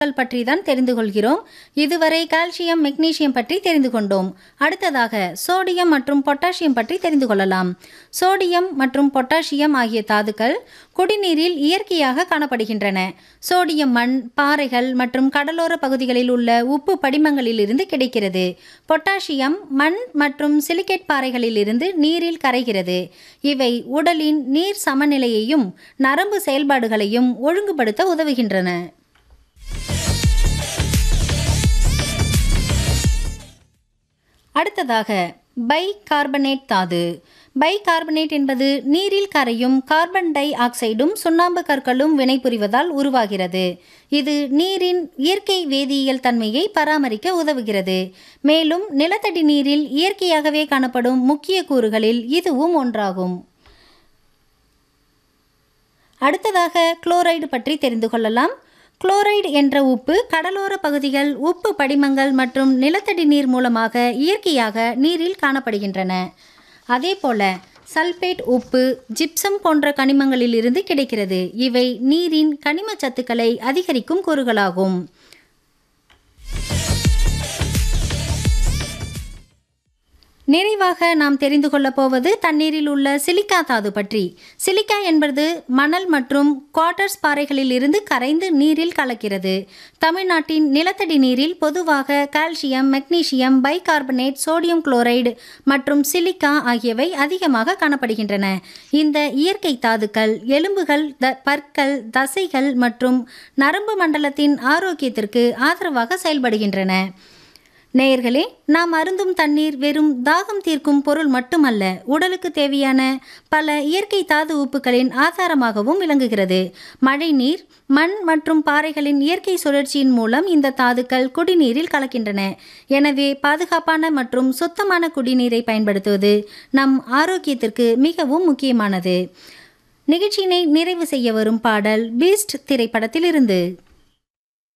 பற்றி தான் தெரிந்து கொள்கிறோம் இதுவரை கால்சியம் மெக்னீசியம் பற்றி தெரிந்து கொண்டோம் அடுத்ததாக சோடியம் மற்றும் பொட்டாசியம் பற்றி தெரிந்து கொள்ளலாம் சோடியம் மற்றும் பொட்டாசியம் ஆகிய தாதுக்கள் குடிநீரில் இயற்கையாக காணப்படுகின்றன சோடியம் மண் பாறைகள் மற்றும் கடலோர பகுதிகளில் உள்ள உப்பு படிமங்களிலிருந்து கிடைக்கிறது பொட்டாசியம் மண் மற்றும் சிலிக்கேட் பாறைகளிலிருந்து நீரில் கரைகிறது இவை உடலின் நீர் சமநிலையையும் நரம்பு செயல்பாடுகளையும் ஒழுங்குபடுத்த உதவுகின்றன அடுத்ததாக பை கார்பனேட் தாது பை கார்பனேட் என்பது நீரில் கரையும் கார்பன் டை ஆக்சைடும் சுண்ணாம்பு கற்களும் வினைபுரிவதால் உருவாகிறது இது நீரின் இயற்கை வேதியியல் தன்மையை பராமரிக்க உதவுகிறது மேலும் நிலத்தடி நீரில் இயற்கையாகவே காணப்படும் முக்கிய கூறுகளில் இதுவும் ஒன்றாகும் அடுத்ததாக குளோரைடு பற்றி தெரிந்து கொள்ளலாம் குளோரைடு என்ற உப்பு கடலோர பகுதிகள் உப்பு படிமங்கள் மற்றும் நிலத்தடி நீர் மூலமாக இயற்கையாக நீரில் காணப்படுகின்றன அதேபோல சல்பேட் உப்பு ஜிப்சம் போன்ற கனிமங்களிலிருந்து கிடைக்கிறது இவை நீரின் கனிம சத்துக்களை அதிகரிக்கும் கூறுகளாகும் நிறைவாக நாம் தெரிந்து கொள்ளப் போவது தண்ணீரில் உள்ள சிலிக்கா தாது பற்றி சிலிக்கா என்பது மணல் மற்றும் குவார்டர்ஸ் பாறைகளில் இருந்து கரைந்து நீரில் கலக்கிறது தமிழ்நாட்டின் நிலத்தடி நீரில் பொதுவாக calcium magnesium bicarbonate sodium chloride மற்றும் சிலிக்கா ஆகியவை அதிகமாக காணப்படுகின்றன இந்த இயற்கை தாதுக்கள் எலும்புகள் த பற்கள் தசைகள் மற்றும் நரம்பு மண்டலத்தின் ஆரோக்கியத்திற்கு ஆதரவாக செயல்படுகின்றன நேயர்களே நாம் அருந்தும் தண்ணீர் வெறும் தாகம் தீர்க்கும் பொருள் மட்டுமல்ல உடலுக்கு தேவையான பல இயற்கை தாது உப்புகளின் ஆதாரமாகவும் விளங்குகிறது மழைநீர் மண் மற்றும் பாறைகளின் இயற்கை சுழற்சியின் மூலம் இந்த தாதுக்கள் குடிநீரில் கலக்கின்றன எனவே பாதுகாப்பான மற்றும் சுத்தமான குடிநீரை பயன்படுத்துவது நம் ஆரோக்கியத்திற்கு மிகவும் முக்கியமானது நிகழ்ச்சியினை நிறைவு செய்ய வரும் பாடல் பீஸ்ட் திரைப்படத்திலிருந்து